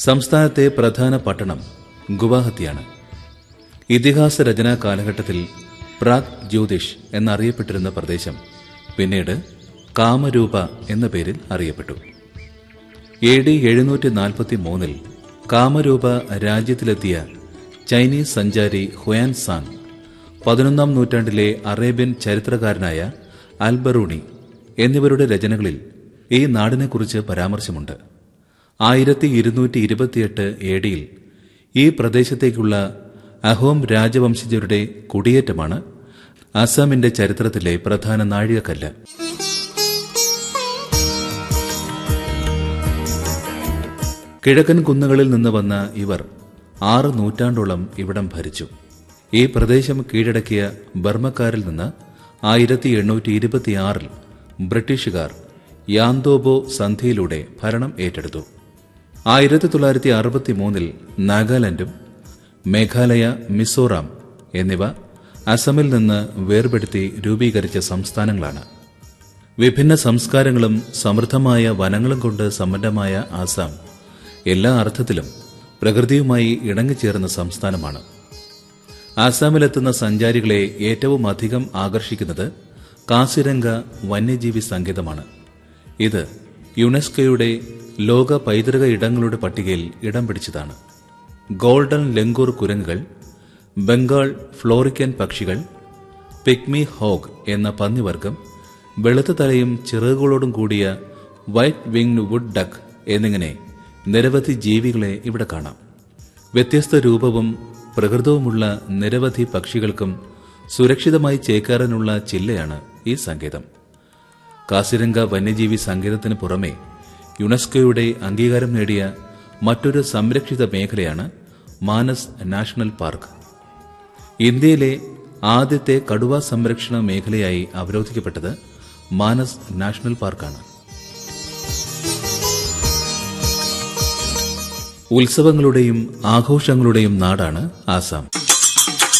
സംസ്ഥാനത്തെ പ്രധാന പട്ടണം ഗുവാഹത്തിയാണ് ഇതിഹാസ രചനാ കാലഘട്ടത്തിൽ പ്രാഗ് ജ്യോതിഷ് എന്നറിയപ്പെട്ടിരുന്ന പ്രദേശം പിന്നീട് കാമരൂപ എന്ന പേരിൽ അറിയപ്പെട്ടു എ ഡി എഴുന്നൂറ്റി നാൽപ്പത്തി മൂന്നിൽ കാമരൂപ രാജ്യത്തിലെത്തിയ ചൈനീസ് സഞ്ചാരി ഹുയാൻ സാങ് പതിനൊന്നാം നൂറ്റാണ്ടിലെ അറേബ്യൻ ചരിത്രകാരനായ അൽബറൂണി എന്നിവരുടെ രചനകളിൽ ഈ നാടിനെക്കുറിച്ച് പരാമർശമുണ്ട് ആയിരത്തി ഇരുന്നൂറ്റി ഇരുപത്തിയെട്ട് എ ഡിയിൽ ഈ പ്രദേശത്തേക്കുള്ള അഹോം രാജവംശജരുടെ കുടിയേറ്റമാണ് അസാമിന്റെ ചരിത്രത്തിലെ പ്രധാന നാഴികക്കല്ല് കിഴക്കൻ കുന്നുകളിൽ നിന്ന് വന്ന ഇവർ ആറ് നൂറ്റാണ്ടോളം ഇവിടം ഭരിച്ചു ഈ പ്രദേശം കീഴടക്കിയ ബർമ്മക്കാരിൽ നിന്ന് ആയിരത്തി എണ്ണൂറ്റി ഇരുപത്തിയാറിൽ ബ്രിട്ടീഷുകാർ യാന്തോബോ സന്ധിയിലൂടെ ഭരണം ഏറ്റെടുത്തു ആയിരത്തി തൊള്ളായിരത്തി അറുപത്തി മൂന്നിൽ നാഗാലാൻഡും മേഘാലയ മിസോറാം എന്നിവ അസമിൽ നിന്ന് വേർപെടുത്തി രൂപീകരിച്ച സംസ്ഥാനങ്ങളാണ് വിഭിന്ന സംസ്കാരങ്ങളും സമൃദ്ധമായ വനങ്ങളും കൊണ്ട് സമ്പന്നമായ ആസാം എല്ലാ അർത്ഥത്തിലും പ്രകൃതിയുമായി ഇണങ്ങിച്ചേർന്ന സംസ്ഥാനമാണ് ആസാമിലെത്തുന്ന സഞ്ചാരികളെ ഏറ്റവും അധികം ആകർഷിക്കുന്നത് കാസിരംഗ വന്യജീവി സങ്കേതമാണ് ഇത് യുനെസ്കോയുടെ ലോക പൈതൃക ഇടങ്ങളുടെ പട്ടികയിൽ ഇടം പിടിച്ചതാണ് ഗോൾഡൻ ലെങ്കൂർ കുരങ്ങുകൾ ബംഗാൾ ഫ്ലോറിക്കൻ പക്ഷികൾ പിഗ്മി ഹോഗ് എന്ന പന്നിവർഗം വെളുത്ത തലയും ചിറകുകളോടും കൂടിയ വൈറ്റ് വിങ്ഡ് വുഡ് ഡക്ക് എന്നിങ്ങനെ നിരവധി ജീവികളെ ഇവിടെ കാണാം വ്യത്യസ്ത രൂപവും പ്രകൃതവുമുള്ള നിരവധി പക്ഷികൾക്കും സുരക്ഷിതമായി ചേക്കാറാനുള്ള ചില്ലയാണ് ഈ സങ്കേതം കാസിരംഗ വന്യജീവി സങ്കേതത്തിന് പുറമെ യുനെസ്കോയുടെ അംഗീകാരം നേടിയ മറ്റൊരു സംരക്ഷിത മേഖലയാണ് മാനസ് നാഷണൽ പാർക്ക് ഇന്ത്യയിലെ ആദ്യത്തെ കടുവ സംരക്ഷണ മേഖലയായി അവരോധിക്കപ്പെട്ടത് മാനസ് നാഷണൽ പാർക്കാണ് ഉത്സവങ്ങളുടെയും ആഘോഷങ്ങളുടെയും നാടാണ് ആസാം